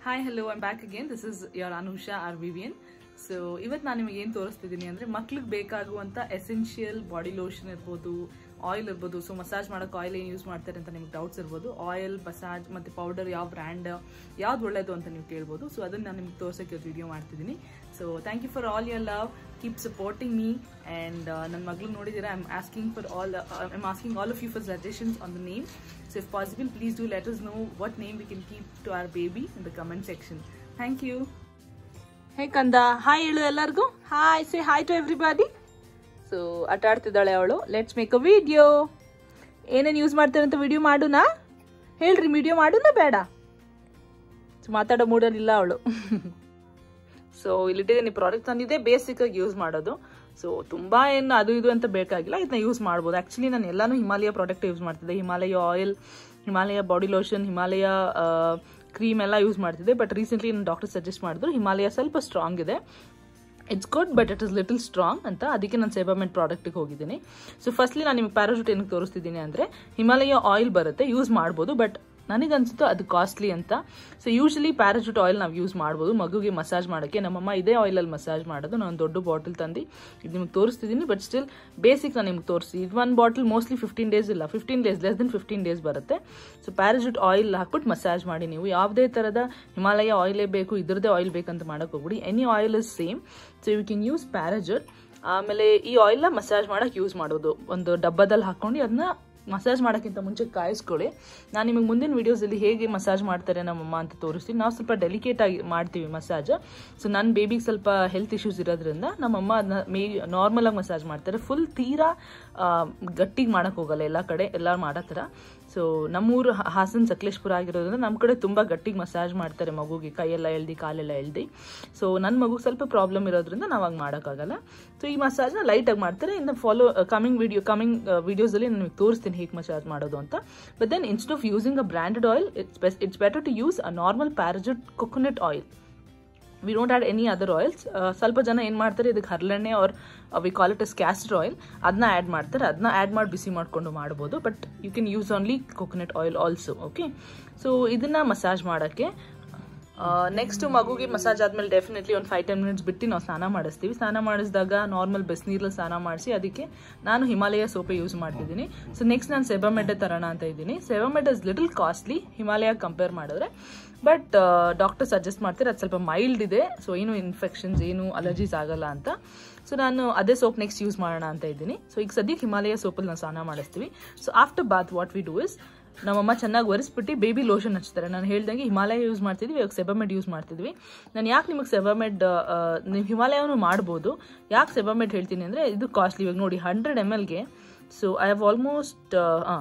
Hi hello I'm back again this is your Anusha R Vivian so ಇವತ್ತು ನಾನು ನಿಮಗೆ ಏನು ತೋರಿಸ್ತಿದ್ದೀನಿ ಅಂದರೆ ಮಕ್ಳಿಗೆ ಬೇಕಾಗುವಂಥ ಎಸೆನ್ಷಿಯಲ್ ಬಾಡಿ ಲೋಷನ್ ಇರ್ಬೋದು ಆಯಿಲ್ ಇರ್ಬೋದು ಸೊ ಮಸಾಜ್ ಮಾಡೋಕೆ ಆಯಿಲ್ ಏನು ಯೂಸ್ ಮಾಡ್ತಾರೆ ಅಂತ ನಿಮ್ಗೆ ಡೌಟ್ಸ್ ಇರ್ಬೋದು ಆಯಿಲ್ ಮಸಾಜ್ ಮತ್ತು ಪೌಡರ್ ಯಾವ ಬ್ರ್ಯಾಂಡ್ ಯಾವ್ದು ಒಳ್ಳೇದು ಅಂತ ನೀವು ಕೇಳ್ಬೋದು ಸೊ ಅದನ್ನು ನಾನು ನಿಮ್ಗೆ ತೋರ್ಸೋಕ್ಕೆ ವಿಡಿಯೋ ಮಾಡ್ತಿದ್ದೀನಿ so thank you for all your love keep supporting me and ನನ್ನ ಮಗಳು ನೋಡಿದ್ದೀರಾ I am asking for all I am asking all of you for suggestions on the name so if possible please do let us know what name we can keep to our baby in the comment section. Thank you. Hey ಕಂದ hi ಹೇಳು ಎಲ್ಲರಿಗೂ hi say hi to everybody so ಆಟ ಆಡ್ತಿದ್ದಾಳೆ ಅವಳು let's make a video ಏನೇನು use ಮಾಡ್ತಾರೆ ಅಂತ video ಮಾಡೋಣ ಹೇಳ್ರಿ ವಿಡಿಯೋ ಮಾಡೋಣ ಬೇಡ So, ಮಾತಾಡೋ ಮೂಡಲ್ಲಿಲ್ಲ ಅವಳು ಸೊ ಇಲ್ಲಿಟ್ಟಿದ್ದೀನಿ ಪ್ರಾಡಕ್ಟ್ ತಂದಿದ್ದೆ ಬೇಸಿಕ್ ಆಗಿ ಯೂಸ್ ಮಾಡೋದು ಸೊ ತುಂಬಾ ಏನು ಅದು ಇದು ಅಂತ ಬೇಕಾಗಿಲ್ಲ ಇದನ್ನ ಯೂಸ್ ಮಾಡ್ಬೋದು ಆ್ಯಕ್ಚುಲಿ ನಾನು ಎಲ್ಲಾನು ಹಿಮಾಲಯ ಪ್ರಾಡಕ್ಟ್ ಯೂಸ್ ಮಾಡ್ತಿದ್ದೆ Himalaya oil Himalaya body lotion Himalaya cream ಎಲ್ಲ ಯೂಸ್ ಮಾಡ್ತಿದ್ದೆ ಬಟ್ ರೀಸೆಂಟ್ಲಿ ನನ್ನ ಡಾಕ್ಟರ್ ಸಜೆಸ್ಟ್ ಮಾಡಿದ್ರು ಹಿಮಾಲಯ ಸ್ವಲ್ಪ ಸ್ಟ್ರಾಂಗ್ ಇದೆ it's good but it is little strong ಅಂತ ಅದಕ್ಕೆ ನಾನು ಸೇಬಾಮೆಂಟ್ ಪ್ರಾಡಕ್ಟಿಗೆ ಹೋಗಿದ್ದೀನಿ ಸೊ ಫಸ್ಟ್ಲಿ ನಾನು ನಿಮಗೆ ಪ್ಯಾರಾಶೂಟ್ ಏನಕ್ಕೆ ತೋರಿಸ್ತಿದ್ದೀನಿ ಅಂದರೆ ಹಿಮಾಲಯ ಆಯಿಲ್ ಬರುತ್ತೆ ಯೂಸ್ ಮಾಡ್ಬೋದು ಬಟ್ ನನಗನ್ಸುತ್ತೋ ಅದು ಕಾಸ್ಟ್ಲಿ ಅಂತ ಸೊ ಯೂಶಲಿ ಪ್ಯಾರಾಶೂಟ್ ಆಯಿಲ್ ನಾವು ಯೂಸ್ ಮಾಡ್ಬೋದು ಮಗುಗೆ ಮಸಾಜ್ ಮಾಡೋಕ್ಕೆ ನಮ್ಮಮ್ಮ ಇದೇ ಆಯಿಲಲ್ಲಿ ಮಸಾಜ್ ಮಾಡೋದು ನಾನು ದೊಡ್ಡ ಬಾಟಲ್ ತಂದು ಇದು ನಿಮ್ಗೆ ತೋರಿಸ್ತಿದ್ದೀನಿ ಬಟ್ ಸ್ಟಿಲ್ ಬೇಸಿಕ್ ನಾನು ನಿಮ್ಗೆ ತೋರಿಸಿ ಇದು ಒಂದು ಬಾಟಲ್ ಮೋಸ್ಟ್ಲಿ ಫಿಫ್ಟೀನ್ ಡೇಸ್ ಇಲ್ಲ fifteen days less then fifteen days ಬರುತ್ತೆ ಸೊ ಪ್ಯಾರಾಶೂಟ್ ಆಯಿಲ್ ಹಾಕ್ಬಿಟ್ಟು ಮಸಾಜ್ ಮಾಡಿ ನೀವು ಯಾವುದೇ ಥರದ ಹಿಮಾಲಯ ಆಯಿಲೇ ಬೇಕು ಇದ್ರದ್ದೇ ಆಯಿಲ್ ಬೇಕಂತ ಮಾಡೋಕೆ ಹೋಗ್ಬಿಡಿ any oil is same so you can use Parachute ಆಮೇಲೆ ಈ ಆಯಿಲ್ನ ಮಸಾಜ್ ಮಾಡೋಕೆ ಯೂಸ್ ಮಾಡೋದು ಒಂದು ಡಬ್ಬದಲ್ಲಿ ಹಾಕ್ಕೊಂಡು ಅದನ್ನ ಮಸಾಜ್ ಮಾಡೋಕ್ಕಿಂತ ಮುಂಚೆ ಕಾಯಿಸ್ಕೊಳ್ಳಿ ನಾನು ನಿಮಗೆ ಮುಂದಿನ ವೀಡಿಯೋಸಲ್ಲಿ ಹೇಗೆ ಮಸಾಜ್ ಮಾಡ್ತಾರೆ ನಮ್ಮಮ್ಮ ಅಂತ ತೋರಿಸ್ತೀನಿ ನಾವು ಸ್ವಲ್ಪ ಡೆಲಿಕೇಟ್ ಆಗಿ ಮಾಡ್ತೀವಿ ಮಸಾಜ್ ಸೊ ನನ್ನ ಬೇಬಿಗೆ ಸ್ವಲ್ಪ ಹೆಲ್ತ್ ಇಶ್ಯೂಸ್ ಇರೋದ್ರಿಂದ ನಮ್ಮಮ್ಮ ಅದನ್ನ ಮೇ ನಾರ್ಮಲಾಗಿ ಮಸಾಜ್ ಮಾಡ್ತಾರೆ ಫುಲ್ ತೀರಾ ಗಟ್ಟಿಗೆ ಮಾಡೋಕ್ಕೆ ಹೋಗಲ್ಲ ಎಲ್ಲ ಕಡೆ ಎಲ್ಲ ಮಾಡೋ ಥರ ಸೊ ನಮ್ಮೂರು ಹಾಸನ್ ಸಕಲೇಶ್ಪುರ ಆಗಿರೋದ್ರಿಂದ ನಮ್ಮ ಕಡೆ ತುಂಬ ಗಟ್ಟಿಗೆ ಮಸಾಜ್ ಮಾಡ್ತಾರೆ ಮಗುಗೆ ಕೈಯೆಲ್ಲ ಎಳ್ದು ಕಾಲೆಲ್ಲ ಎಳ್ದು ಸೊ ನನ್ನ ಮಗುಗೆ ಸ್ವಲ್ಪ ಪ್ರಾಬ್ಲಮ್ ಇರೋದ್ರಿಂದ ನಾವು ಹಂಗೆ ಮಾಡೋಕ್ಕಾಗಲ್ಲ ಸೊ ಈ ಮಸಾಜ್ನ ಲೈಟಾಗಿ ಮಾಡ್ತಾರೆ ಇನ್ನು ಫಾಲೋ ಕಮಿಂಗ್ ವಿಡಿಯೋ ಕಮಿಂಗ್ ವಿಡಿಯೋಸಲ್ಲಿ ನಾನು ನಿಮಗೆ ತೋರಿಸ್ತೀನಿ ಹೇಗೆ ಮಸಾಜ್ ಮಾಡೋದು ಅಂತ but then instead of using a branded oil it's best it's better to use a normal Parachute coconut oil we don't add any other oils ಸ್ವಲ್ಪ ಜನ ಏನು ಮಾಡ್ತಾರೆ ಇದಕ್ಕೆ ಹರಳೆಣ್ಣೆ or we call it is castor oil ಅದನ್ನ add ಮಾಡ್ತಾರೆ ಅದನ್ನ add ಮಾಡಿ ಬಿಸಿ ಮಾಡಿಕೊಂಡು ಮಾಡ್ಬೋದು but you can use only coconut oil also okay so ಇದನ್ನು ಮಸಾಜ್ ಮಾಡೋಕ್ಕೆ ನೆಕ್ಸ್ಟ್ ಮಗುಗೆ ಮಸಾಜ್ ಆದಮೇಲೆ ಡೆಫಿನೆಟ್ಲಿ ಒಂದು ಫೈವ್ ಟೆನ್ ಮಿನಿಟ್ಸ್ ಬಿಟ್ಟು ನಾವು ಸ್ನಾನ ಮಾಡಿಸ್ತೀವಿ ಸ್ನಾನ ಮಾಡಿಸಿದಾಗ ನಾರ್ಮಲ್ ಬಿಸಿನೀರಲ್ಲಿ ಸ್ನಾನ ಮಾಡಿಸಿ ಅದಕ್ಕೆ ನಾನು ಹಿಮಾಲಯ ಸೋಪೆ ಯೂಸ್ ಮಾಡ್ತಿದ್ದೀನಿ ಸೊ ನೆಕ್ಸ್ಟ್ ನಾನು ಸೆಬಮೆಡ್ಡೆ ತರೋಣ ಅಂತ ಇದ್ದೀನಿ Sebamed is little costly Himalaya compare ಮಾಡಿದ್ರೆ ಬಟ್ ಡಾಕ್ಟರ್ ಸಜೆಸ್ಟ್ ಮಾಡ್ತಾರೆ ಅದು ಸ್ವಲ್ಪ ಮೈಲ್ಡ್ ಇದೆ ಸೊ ಏನು ಇನ್ಫೆಕ್ಷನ್ಸ್ ಏನು ಅಲರ್ಜೀಸ್ ಆಗಲ್ಲ ಅಂತ ಸೊ ನಾನು ಅದೇ ಸೋಪ್ ನೆಕ್ಸ್ಟ್ ಯೂಸ್ ಮಾಡೋಣ ಅಂತ ಇದ್ದೀನಿ ಸೊ ಈಗ ಸದ್ಯಕ್ಕೆ ಹಿಮಾಲಯ ಸೋಪಲ್ಲಿ ನಾವು ಸ್ನಾನ ಮಾಡಿಸ್ತೀವಿ so after bath what we do is ನಮ್ಮಮ್ಮ ಚೆನ್ನಾಗಿ ಒರೆಸ್ಬಿಟ್ಟು ಬೇಬಿ ಲೋಷನ್ ಹಚ್ತಾರೆ ನಾನು ಹೇಳ್ದಂಗೆ ಹಿಮಾಲಯ ಯೂಸ್ ಮಾಡ್ತಿದ್ವಿ ಇವಾಗ ಸೆಬಮೆಡ್ ಯೂಸ್ ಮಾಡ್ತಿದ್ವಿ ನಾನು ಯಾಕೆ ನಿಮಗೆ ಸೆಬಮೆಡ್ ನೀವು ಹಿಮಾಲಯವನ್ನು ಮಾಡ್ಬೋದು ಯಾಕೆ ಸೆಬಮೆಡ್ ಹೇಳ್ತೀನಿ ಅಂದರೆ ಇದು ಕಾಸ್ಟ್ಲಿ ಇವಾಗ ನೋಡಿ ಹಂಡ್ರೆಡ್ ಎಮ್ ಎಲ್ಗೆ ಸೊ ಐ ಹ್ಯಾವ್ ಆಲ್ಮೋಸ್ಟ್ ಹಾಂ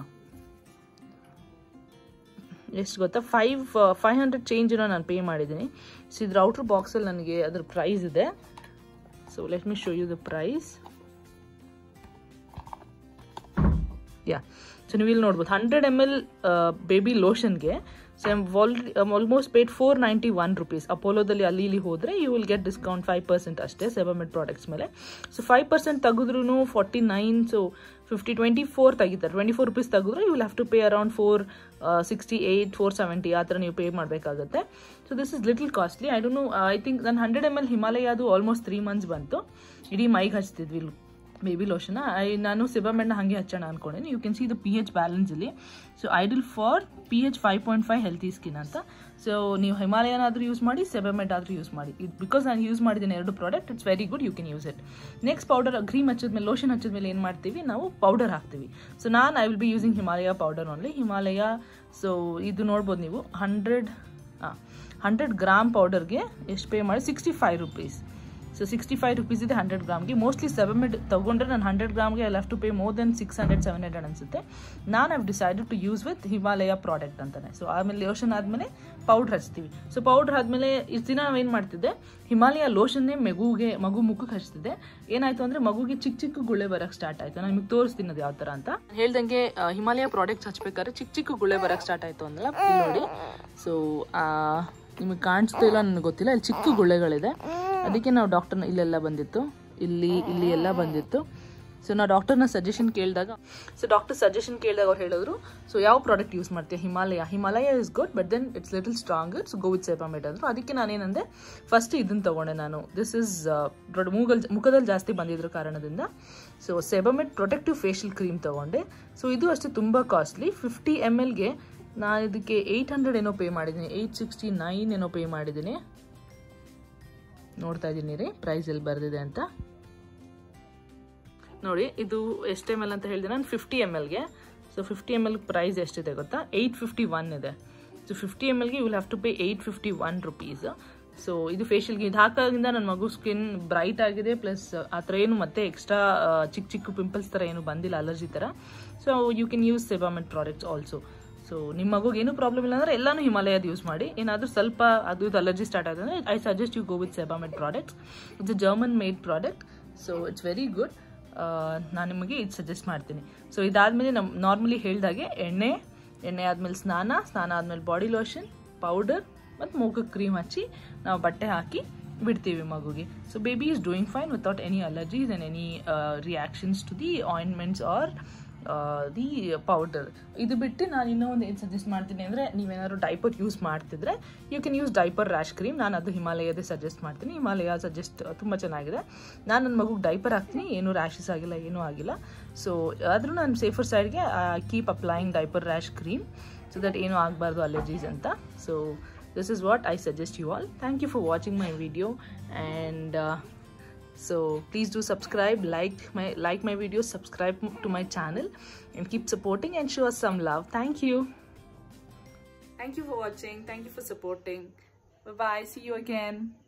ಎಷ್ಟು ಗೊತ್ತಾ ಫೈವ್ ಫೈವ್ ಹಂಡ್ರೆಡ್ ಚೇಂಜನ್ನು ನಾನು ಪೇ ಮಾಡಿದ್ದೀನಿ ಸೊ ಇದ್ರ ಔಟ್ರ್ ಬಾಕ್ಸಲ್ಲಿ ನನಗೆ ಅದ್ರ ಪ್ರೈಸ್ ಇದೆ so let me show you the price yeah so ನೀವು ಇಲ್ಲಿ ನೋಡ್ಬೋದು ಹಂಡ್ರೆಡ್ ಎಮ್ ಎಲ್ ಬೇಬಿ ಲೋಷನ್ಗೆ so I'm already almost paid four ninety one rupees ಅಪೋಲೋದಲ್ಲಿ ಅಲ್ಲಿ ಇಲ್ಲಿ ಹೋದರೆ you will get discount five percent ಅಷ್ಟೇ ಸೆಬಮೆಡ್ ಪ್ರಾಡಕ್ಟ್ಸ್ ಮೇಲೆ ಸೊ ಫೈವ್ ಪರ್ಸೆಂಟ್ ತೆಗೆದ್ರೂ forty nine so fifty twenty four ತೆಗಿತಾರೆ ಟ್ವೆಂಟಿ ಫೋರ್ ರುಪೀಸ್ ತೆಗೆದ್ರೆ you will have to pay around four sixty eight four seventy ಆ ಥರ ನೀವು pay ಮಾಡಬೇಕಾಗುತ್ತೆ so this is little costly I don't know I think ನಾನು hundred M L Himalaya ಅದು almost three months ಬಂತು ಇಡೀ ಮೈಗೆ ಹಚ್ತಿದ್ವಿ ಬೇಬಿ ಲೋಷನ್ ಐ ನಾನು ಸಿಬಮೆಣ್ಣ ಹಾಗೆ ಹಚ್ಚೋಣ ಅನ್ಕೊಂಡಿನಿ you can see the P H balance ಇಲ್ಲಿ so ideal for P H five point five healthy skin ಅಂತ ಸೊ ನೀವು ಹಿಮಾಲಯನಾದರೂ ಯೂಸ್ ಮಾಡಿ ಸೆಬಮೆಡ್ ಆದರೂ ಯೂಸ್ ಮಾಡಿ ಇದು ಬಿಕಾಸ್ ನಾನು ಯೂಸ್ ಮಾಡಿದ್ದೀನಿ ಎರಡು product it's very good you can use it next powder cream ಹಚ್ಚಿದ್ಮೇಲೆ ಲೋಷನ್ ಹಚ್ಚಿದ್ಮೇಲೆ ಏನು ಮಾಡ್ತೀವಿ ನಾವು ಪೌಡರ್ ಹಾಕ್ತೀವಿ ಸೊ ನಾನು I will be using Himalaya powder only Himalaya so ಇದು ನೋಡ್ಬೋದು ನೀವು ಹಂಡ್ರೆಡ್ ಹಾಂ ಹಂಡ್ರೆಡ್ ಗ್ರಾಮ್ ಪೌಡರ್ಗೆ ಎಷ್ಟು ಪೇ ಮಾಡಿ sixty five rupees so sixty five rupees ಇದೆ ಹಂಡ್ರೆಡ್ ಗ್ರಾಮ್ಗೆ ಮೋಸ್ಟ್ಲಿ ಸೆವೆಮೆಡ್ ತೊಗೊಂಡ್ರೆ ನಾನು ಹಂಡ್ರೆಡ್ ಗ್ರಾಮ್ಗೆ I have to pay more then six hundred seven hundred ಅನಿಸುತ್ತೆ ನಾನು have decided to use with Himalaya product ಅಂತಾನೆ ಸೊ ಆಮೇಲೆ ಲೋಷನ್ ಆದಮೇಲೆ ಪೌಡ್ರ್ ಹಚ್ತೀವಿ ಸೊ ಪೌಡ್ರ್ ಆದಮೇಲೆ ಇಷ್ಟು ದಿನ ನಾವೇನು ಮಾಡ್ತಿದ್ದೆ ಹಿಮಾಲಯ ಲೋಷನ್ನೇ ಮಗುಗೆ ಮಗು ಮುಖಕ್ಕೆ ಹಚ್ತಿದ್ದೆ ಏನಾಯ್ತು ಅಂದರೆ ಮಗುಗೆ ಚಿಕ್ಕ ಚಿಕ್ಕ ಗುಳ್ಳೆ ಬರೋಕ್ಕೆ ಸ್ಟಾರ್ಟ್ ಆಯಿತು ನಾನು ನಿಮಗೆ ತೋರಿಸ್ತೀನಿ ಅದು ಯಾವ ಥರ ಅಂತ ಹೇಳ್ದಂಗೆ ಹಿಮಾಲಯ ಪ್ರಾಡಕ್ಟ್ಸ್ ಹಚ್ಬೇಕಾದ್ರೆ ಚಿಕ್ಕ ಚಿಕ್ಕ ಗುಳ್ಳೆ ಬರೋಕ್ಕೆ ಸ್ಟಾರ್ಟ್ ಆಯಿತು ಅಂದಲ್ಲ ಇಲ್ಲಿ ನೋಡಿ ಸೊ ನಿಮಗೆ ಕಾಣಿಸ್ತಾ ಇಲ್ಲ ನನಗೆ ಗೊತ್ತಿಲ್ಲ ಇಲ್ಲಿ ಚಿಕ್ಕ ಗುಳ್ಳೆಗಳಿದೆ ಅದಕ್ಕೆ ನಾವು ಡಾಕ್ಟರ್ನ ಇಲ್ಲೆಲ್ಲ ಬಂದಿತ್ತು ಇಲ್ಲಿ ಇಲ್ಲಿ ಎಲ್ಲ ಬಂದಿತ್ತು ಸೊ ನಾ ಡಾಕ್ಟರ್ನ ಸಜೆಷನ್ ಕೇಳಿದಾಗ ಸೊ ಡಾಕ್ಟರ್ ಸಜೆಷನ್ ಕೇಳಿದಾಗ ಅವ್ರು ಹೇಳಿದ್ರು ಸೊ ಯಾವ ಪ್ರಾಡಕ್ಟ್ ಯೂಸ್ ಮಾಡ್ತೀಯ Himalaya Himalaya is good but then it's little strong so go with Sebamed ಅಂದರು ಅದಕ್ಕೆ ನಾನೇನಂದೆ ಫಸ್ಟ್ ಇದನ್ನು ತೊಗೊಂಡೆ ನಾನು ದಿಸ್ ಇಸ್ ಮೂಗಲ್ ಮುಖದಲ್ಲಿ ಜಾಸ್ತಿ ಬಂದಿದ್ರ ಕಾರಣದಿಂದ so Sebamed protective facial cream ತೊಗೊಂಡೆ ಸೊ ಇದು ಅಷ್ಟೇ ತುಂಬ ಕಾಸ್ಟ್ಲಿ ಫಿಫ್ಟಿ ಎಮ್ ಎಲ್ಗೆ ನಾನು ಇದಕ್ಕೆ ಏಯ್ಟ್ ಹಂಡ್ರೆಡ್ ಏನೋ ಪೇ ಮಾಡಿದ್ದೀನಿ ಏಯ್ಟ್ ಸಿಕ್ಸ್ಟಿ ನೈನ್ ಏನೋ ಪೇ ಮಾಡಿದ್ದೀನಿ ನೋಡ್ತಾ ಇದ್ದೀನಿ ರೀ ಪ್ರೈಸ್ ಎಲ್ಲಿ ಬರೆದಿದೆ ಅಂತ ನೋಡಿ ಇದು ಎಷ್ಟು ಎಮ್ ಎಲ್ ಅಂತ ಹೇಳಿದೆ ನಾನು ಫಿಫ್ಟಿ ಎಮ್ ಎಲ್ಗೆ so fifty M L price ಎಷ್ಟಿದೆ ಗೊತ್ತಾ ಏಯ್ಟ್ ಫಿಫ್ಟಿ ಒನ್ ಇದೆ ಸೊ ಫಿಫ್ಟಿ ಎಮ್ ಎಲ್ಗೆ you will have to pay eight fifty one rupees so ಇದು ಫೇಶಿಯಲ್ಗೆ ಇದು ಹಾಕೋದ್ರಿಂದ ನನ್ನ ಮಗು ಸ್ಕಿನ್ ಬ್ರೈಟ್ ಆಗಿದೆ ಪ್ಲಸ್ ಆ ಥರ ಏನು ಮತ್ತೆ ಎಕ್ಸ್ಟ್ರಾ ಚಿಕ್ಕ ಚಿಕ್ಕ ಪಿಂಪಲ್ಸ್ ಥರ ಏನು ಬಂದಿಲ್ಲ ಅಲರ್ಜಿ ಥರ so you can use Sebamed products also so ನಿಮ್ಮ ಮಗುಗೆ ಏನೂ ಪ್ರಾಬ್ಲಮ್ ಇಲ್ಲ ಅಂದರೆ ಎಲ್ಲಾನು ಹಿಮಾಲಯದ ಯೂಸ್ ಮಾಡಿ ಏನಾದರೂ ಸ್ವಲ್ಪ ಅದು ಇದು ಅಲರ್ಜಿ ಸ್ಟಾರ್ಟ್ ಆಗಿದೆ ಅಂದರೆ I suggest you go with Sebamed products it's a German made product so it's very good ನಾನು ನಿಮಗೆ ಇದು ಸಜೆಸ್ಟ್ ಮಾಡ್ತೀನಿ ಸೊ ಇದಾದಮೇಲೆ ನಮ್ಮ ನಾರ್ಮಲಿ ಹೇಳ್ದಾಗೆ ಎಣ್ಣೆ ಎಣ್ಣೆ ಆದಮೇಲೆ ಸ್ನಾನ ಸ್ನಾನ ಆದಮೇಲೆ ಬಾಡಿ ಲೋಷನ್ ಪೌಡರ್ ಮತ್ತು ಮೂಗಕ್ಕೆ ಕ್ರೀಮ್ ಹಚ್ಚಿ ನಾವು ಬಟ್ಟೆ ಹಾಕಿ ಬಿಡ್ತೀವಿ ಮಗುಗೆ so baby is doing fine without any allergies and any reactions to the ointments or the powder ಇದು ಬಿಟ್ಟು ನಾನು ಇನ್ನೂ ಒಂದು ಏನು ಸಜೆಸ್ಟ್ ಮಾಡ್ತೀನಿ ಅಂದರೆ ನೀವೇನಾದ್ರು ಡೈಪರ್ ಯೂಸ್ ಮಾಡ್ತಿದ್ರೆ you can use diaper rash cream ನಾನು ಅದು ಹಿಮಾಲಯದೇ ಸಜೆಸ್ಟ್ ಮಾಡ್ತೀನಿ ಹಿಮಾಲಯ ಸಜೆಸ್ಟ್ ತುಂಬ ಚೆನ್ನಾಗಿದೆ ನಾನು ನನ್ನ ಮಗುಗೆ ಡೈಪರ್ ಹಾಕ್ತೀನಿ ಏನೂ ರ್ಯಾಷಸ್ ಆಗಿಲ್ಲ ಏನೂ ಆಗಿಲ್ಲ ಸೊ ಆದರೂ ನಾನು ಸೇಫರ್ ಸೈಡ್ಗೆ keep applying diaper rash cream so that ಏನೂ ಆಗಬಾರ್ದು ಅಲರ್ಜೀಸ್ ಅಂತ so this is what I suggest you all. Thank you for watching my video and uh, so please do subscribe, like my like my videos, subscribe to my channel and keep supporting and show us some love. Thank you. Thank you for watching. Thank you for supporting. Bye bye. See you again.